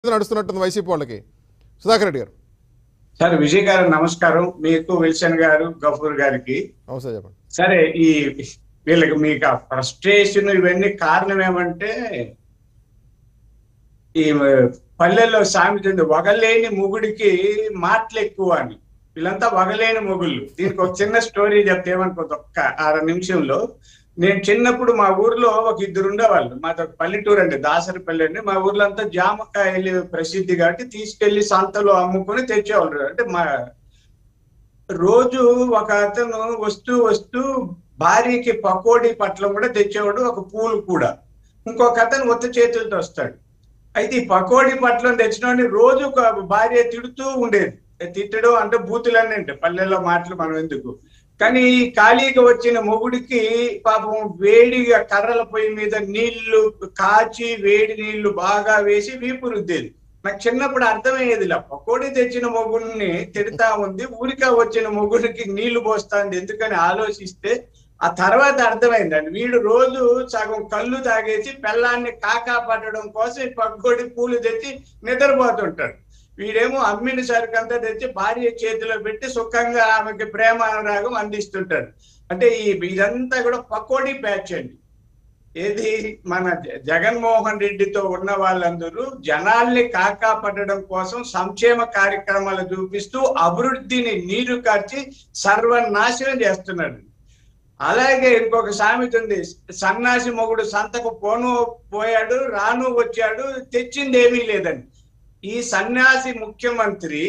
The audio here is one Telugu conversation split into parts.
నడుస్తున్నట్టుంది వైసీపీ వాళ్ళకి సుధాకర్ రెడ్డి గారు సార్ విజయ్ గారు నమస్కారం మీకు విల్సన్ గారు గఫూర్ గారికి నమస్తే చెప్పండి సరే ఈ వీళ్ళకి మీకు ఆ ఫ్రస్ట్రేషన్ ఇవన్నీ కారణం ఏమంటే ఈ పల్లెల్లో సామెత ఉంది వగలేని మొగుడికి మాటలు ఎక్కువ అని వీళ్ళంతా వగలేని మొగుళ్ళు దీనికి ఒక చిన్న స్టోరీ చెప్తే ఏమనుకోదు ఒక్క అర నిమిషంలో నేను చిన్నప్పుడు మా ఊర్లో ఒక ఇద్దరు ఉండేవాళ్ళు మాది ఒక పల్లెటూరు అండి దాసరిపల్లి అండి మా ఊర్లో అంతా జామకాయలు ప్రసిద్ధి కాబట్టి తీసుకెళ్లి సంతలో అమ్ముకొని తెచ్చేవాళ్ళు అంటే మా రోజు ఒక అతను వస్తూ వస్తూ భార్యకి పకోడీ పట్లం కూడా తెచ్చేవాడు ఒక పూలు కూడా ఇంకొక అతను ఒత్త చేతులతో వస్తాడు అయితే ఈ పకోడీ పట్లం తెచ్చినోడిని రోజు ఒక భార్య తిడుతూ ఉండేది తిట్టడం అంటే బూతులన్నీ అంటే పల్లెల్లో మాటలు మనం ఎందుకు కానీ ఈ ఖాళీగా వచ్చిన మొగుడికి పాపం వేడిగా కర్రల పొయ్యి మీద నీళ్లు కాచి వేడి నీళ్లు బాగా వేసి వీపు రుద్దేది నాకు చిన్నప్పుడు అర్థమయ్యేది ఇలా పకోడీ తెచ్చిన మొగుడిని తిడతా ఉంది ఊరికా వచ్చిన మొగుడికి నీళ్లు పోస్తాంది ఎందుకని ఆలోచిస్తే ఆ తర్వాత అర్థమైందండి వీడు రోజు సగం కళ్ళు తాగేసి పెళ్ళాన్ని కాకా పట్టడం కోసం ఈ పకోడి పూలు తెచ్చి నిద్రపోతుంటాడు వీడేమో అమ్మిన సరుకంతా తెచ్చి భార్య చేతిలో పెట్టి సుఖంగా ఆమెకి ప్రేమ అనురాగం అందిస్తుంటాడు అంటే ఈ ఇదంతా కూడా పకోడీ ప్యాచ్ అండి ఏది మన జ- జగన్మోహన్ రెడ్డితో ఉన్న వాళ్ళందరూ జనాల్ని కాకా పట్టడం కోసం సంక్షేమ కార్యక్రమాలు చూపిస్తూ అభివృద్ధిని నీరు కార్చి సర్వనాశనం చేస్తున్నాడు అలాగే ఇంకొక సామెత ఉంది సన్నాసి మొగుడు సంతకు పోను పోయాడు రాను వచ్చాడు తెచ్చింది ఏమీ లేదండి ఈ సన్యాసి ముఖ్యమంత్రి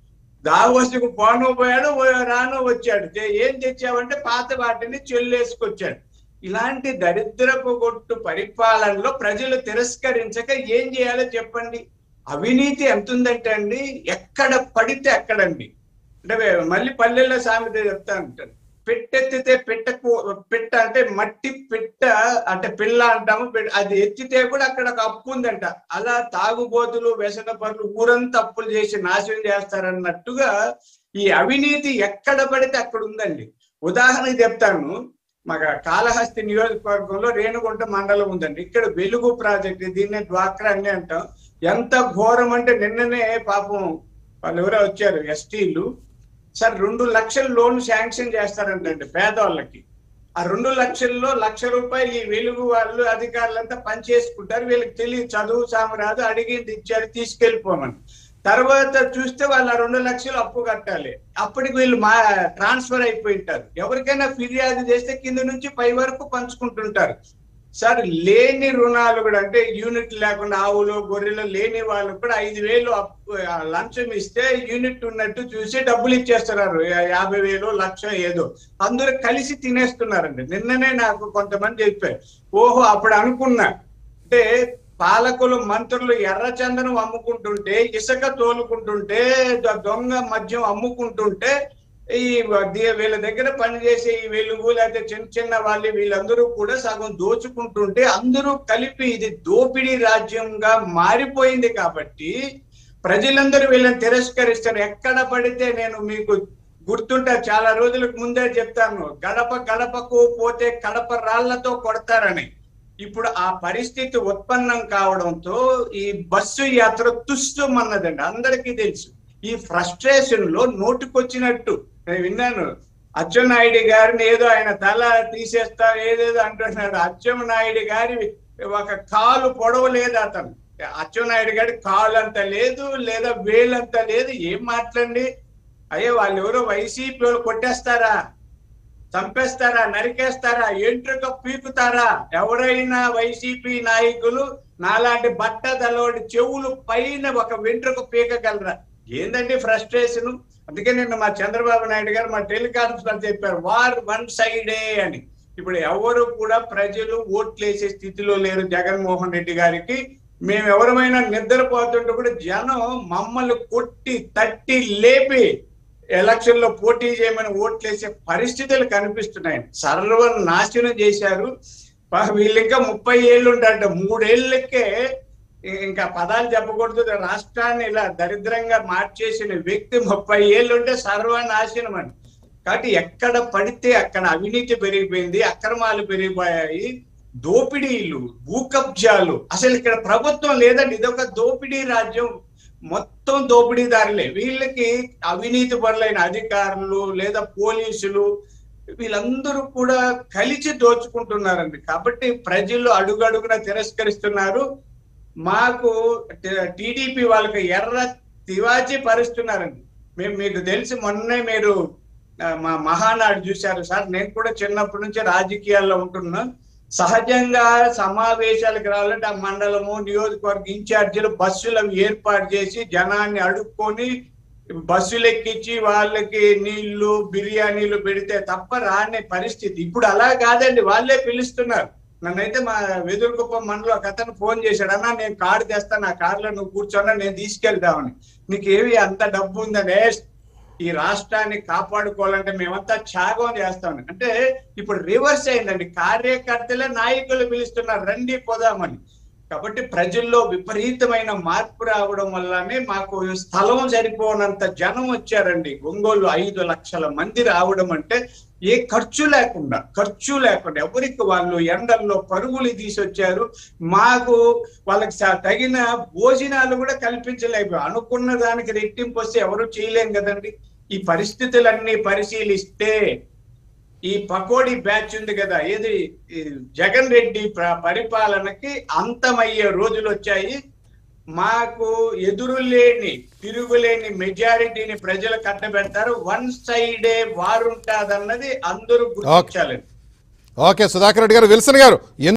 దావోసుకు పోను పోయాడు ఓ- రాను వచ్చాడు తే- ఏం తెచ్చావంటే పాత వాటిని చెల్లేసుకొచ్చాడు ఇలాంటి దరిద్రపు కొట్టు పరిపాలనలో ప్రజలు తిరస్కరించక ఏం చేయాలో చెప్పండి అవినీతి ఎంత ఉందంటే అండి ఎక్కడ పడితే అక్కడండి అంటే మళ్ళీ పల్లెల్లో సామెత చెప్తా ఉంటాను పెట్టెత్తితే పెట్టకు పెట్ట అంటే మట్టి పెట్ట అంటే పిల్ల అంటాము పె- అది ఎత్తితే కూడా అక్కడ ఒక అప్పు ఉందంట అలా తాగుబోతులు వ్యసన పనులు ఊరంతా అప్పులు చేసి నాశనం చేస్తారన్నట్టుగా ఈ అవినీతి ఎక్కడ పడితే అక్కడ ఉందండి ఉదాహరణకి చెప్తాను మాకు కాళహస్తి నియోజకవర్గంలో రేణుగుంట మండలం ఉందండి ఇక్కడ వెలుగు ప్రాజెక్ట్ దీన్నే డ్వాక్రా అని అంటాం ఎంత ఘోరం అంటే నిన్ననే పాపం వాళ్ళు ఎవరో వచ్చారు ఎస్టీలు సార్ రెండు లక్షల లోన్ శాంక్షన్ చేస్తారంటండి పేదవాళ్ళకి ఆ రెండు లక్షల్లో లక్ష రూపాయలు ఈ వెలుగు వాళ్ళు అధికారులంతా పనిచేసుకుంటారు వీళ్ళకి తెలియదు చదువు సామరాదు అడిగింది ఇచ్చారు తీసుకెళ్ళిపోమని తర్వాత చూస్తే వాళ్ళు ఆ రెండు లక్షలు అప్పు కట్టాలి అప్పటికి వీళ్ళు మా ట్రాన్స్ఫర్ అయిపోయి ఉంటారు ఎవరికైనా ఫిర్యాదు చేస్తే కింద నుంచి పై వరకు పంచుకుంటుంటారు సార్ లేని రుణాలు కూడా అంటే యూనిట్ లేకుండా ఆవులు గొర్రెలు లేని వాళ్ళకు కూడా ఐదు వేలు అప్పు- ఆ లంచం ఇస్తే యూనిట్ ఉన్నట్టు చూసి డబ్బులు ఇచ్చేస్తున్నారు యా- యాభై వేలు లక్ష ఏదో అందరూ కలిసి తినేస్తున్నారండి నిన్ననే నాకు కొంతమంది చెప్పారు ఓహో అప్పుడు అనుకున్నా అంటే పాలకులు మంత్రులు ఎర్రచందనం అమ్ముకుంటుంటే ఇసుక తోలుకుంటుంటే ద- దొంగ మద్యం అమ్ముకుంటుంటే ఈ ది- వీళ్ళ దగ్గర పనిచేసే ఈ వెలుగు లేకపోతే చిన్న చిన్న వాళ్ళు వీళ్ళందరూ కూడా సగం దోచుకుంటుంటే అందరూ కలిపి ఇది దోపిడీ రాజ్యంగా మారిపోయింది కాబట్టి ప్రజలందరూ వీళ్ళని తిరస్కరిస్తారు ఎక్కడ పడితే నేను మీకు గుర్తుంటే చాలా రోజులకు ముందే చెప్తాను గడప గడపకు పోతే కడప రాళ్లతో కొడతారని ఇప్పుడు ఆ పరిస్థితి ఉత్పన్నం కావడంతో ఈ బస్సు యాత్ర తుస్సుమన్నదండి అందరికీ తెలుసు ఈ ఫ్రస్ట్రేషన్ లో నోటికొచ్చినట్టు నేను విన్నాను అచ్చెన్నాయుడు గారిని ఏదో ఆయన తల తీసేస్తా ఏదేదో అంటున్నాడు అచ్చెన్నాయుడు గారి ఒక కాలు పొడవు లేదు అతను అచ్చెన్నాయుడు గారి కాలు అంత లేదు లేదా వేలంత లేదు ఏం మాట్లాడండి అయ్యే వాళ్ళు ఎవరో వైసీపీ వాళ్ళు కొట్టేస్తారా చంపేస్తారా నరికేస్తారా ఎంట్రుక పీకుతారా ఎవరైనా వైసీపీ నాయకులు నాలాంటి బట్టదలోడి చెవులు పైన ఒక వెంట్రుక పీకగలరా ఏందండి ఫ్రస్ట్రేషన్ అందుకే నిన్న మా చంద్రబాబు నాయుడు గారు మా టెలికాన్ఫరెన్స్ లో చెప్పారు వార్ వన్ సైడే అని ఇప్పుడు ఎవరు కూడా ప్రజలు ఓట్లేసే స్థితిలో లేరు జగన్మోహన్ రెడ్డి గారికి మేము ఎవరమైనా నిద్రపోతుంటే కూడా జనం మమ్మల్ని కొట్టి తట్టి లేపి ఎలక్షన్ లో పోటీ చేయమని ఓట్లేసే పరిస్థితులు కనిపిస్తున్నాయి సర్వ నాశనం చేశారు పా- వీళ్ళు ఇంకా ముప్పై ఏళ్ళు ఉంటారంట మూడేళ్లకే ఇంకా పదాలు చెప్పకూడదు రాష్ట్రాన్ని ఇలా దరిద్రంగా మార్చేసిన వ్యక్తి ముప్పై ఏళ్ళు ఉంటే సర్వనాశనం అని కాబట్టి ఎక్కడ పడితే అక్కడ అవినీతి పెరిగిపోయింది అక్రమాలు పెరిగిపోయాయి దోపిడీలు భూ కబ్జాలు అసలు ఇక్కడ ప్రభుత్వం లేదండి ఇదొక దోపిడీ రాజ్యం మొత్తం దోపిడీదారులే వీళ్ళకి అవినీతి పరులైన అధికారులు లేదా పోలీసులు వీళ్ళందరూ కూడా కలిసి దోచుకుంటున్నారండి కాబట్టి ప్రజలు అడుగడుగున తిరస్కరిస్తున్నారు మాకు టీడీపీ వాళ్ళకి ఎర్ర తివాచి పరుస్తున్నారండి మేము మీకు తెలిసి మొన్నే మీరు ఆ, మా మహానాడు చూశారు సార్ నేను కూడా చిన్నప్పటి నుంచి రాజకీయాల్లో ఉంటున్నా సహజంగా సమావేశాలకు రావాలంటే ఆ మండలము నియోజకవర్గ ఇన్ఛార్జీలు బస్సులు ఏర్పాటు చేసి జనాన్ని అడుక్కొని బస్సులు ఎక్కించి వాళ్ళకి నీళ్లు బిర్యానీలు పెడితే తప్ప రాని పరిస్థితి ఇప్పుడు అలా కాదండి వాళ్ళే పిలుస్తున్నారు నన్నైతే మా వెదురుకుప్పం మండలం ఒక అతను ఫోన్ చేశాడు అన్నా నేను కారు తెస్తాను ఆ కారులో నువ్వు కూర్చోన్నా నేను తీసుకెళ్తామని నీకు ఏవి అంత డబ్బు ఉందనే ఈ రాష్ట్రాన్ని కాపాడుకోవాలంటే మేమంతా త్యాగం చేస్తామని అంటే ఇప్పుడు రివర్స్ అయిందండి కార్యకర్తలే నాయకులు పిలుస్తున్నారు రండి పోదామని కాబట్టి ప్రజల్లో విపరీతమైన మార్పు రావడం వల్లనే మాకు స్థలం సరిపోనంత జనం వచ్చారండి ఒంగోలు ఐదు లక్షల మంది రావడం అంటే ఏ ఖర్చు లేకుండా ఖర్చు లేకుండా ఎవరికి వాళ్ళు ఎండల్లో పరుగులు తీసొచ్చారు మాకు వాళ్ళకి స- తగిన భోజనాలు కూడా కల్పించలేకపోయాం అనుకున్న దానికి రెట్టింపు వస్తే ఎవరు చేయలేం కదండి ఈ పరిస్థితులన్నీ పరిశీలిస్తే ఈ పకోడీ బ్యాచ్ ఉంది కదా ఏది ఈ జగన్ రెడ్డి ప్ర- పరిపాలనకి అంతమయ్యే రోజులు వచ్చాయి మాకు ఎదురులేని తిరుగులేని మెజారిటీని ప్రజలు కట్టబెడతారు వన్ సైడే వారుంటాదన్నది అందరూ గుర్తించాలండి ఓకే సుధాకర్ రెడ్డి గారు విల్సన్ గారు